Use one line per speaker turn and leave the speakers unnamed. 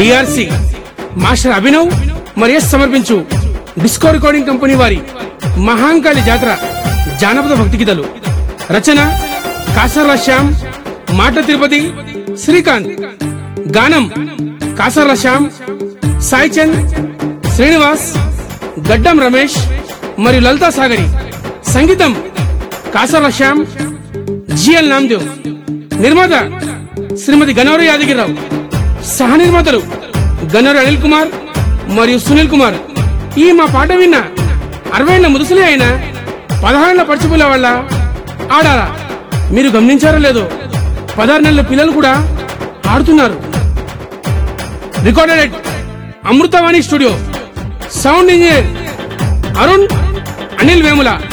DRC master Abhinav మరియు సమర్పించు disco recording company వారి మహాంకాళి జాతర జానపద భక్తి గీతలు రచన కాసర్ల శ్యామ్ మాట తిరుపతి శ్రీకాంత్ గానం కాసర్ల శ్యామ్ సాయి చంద్ శ్రీనివాస్ గడ్డం రమేష్ మరియు లలితా సాగరి సంగీతం కాసర్ల శ్యామ్ జిఎల్ నామ్దేవ్ నిర్మాత శ్రీమతి గనవరి యాదగిరిరావు సహ నిర్మాతలు గన్నవరి అనిల్ కుమార్ మరియు సునీల్ కుమార్ ఈ మా పాట విన్న అరవై ఏళ్ల ముదుసలే అయినా పదహారేళ్ల పడిచిపోలే వాళ్ళ ఆడారా మీరు గమనించారో లేదో పదహారు నెలల పిల్లలు కూడా ఆడుతున్నారు recorded Amruthavani studio sound engineer Arun Anil Vemula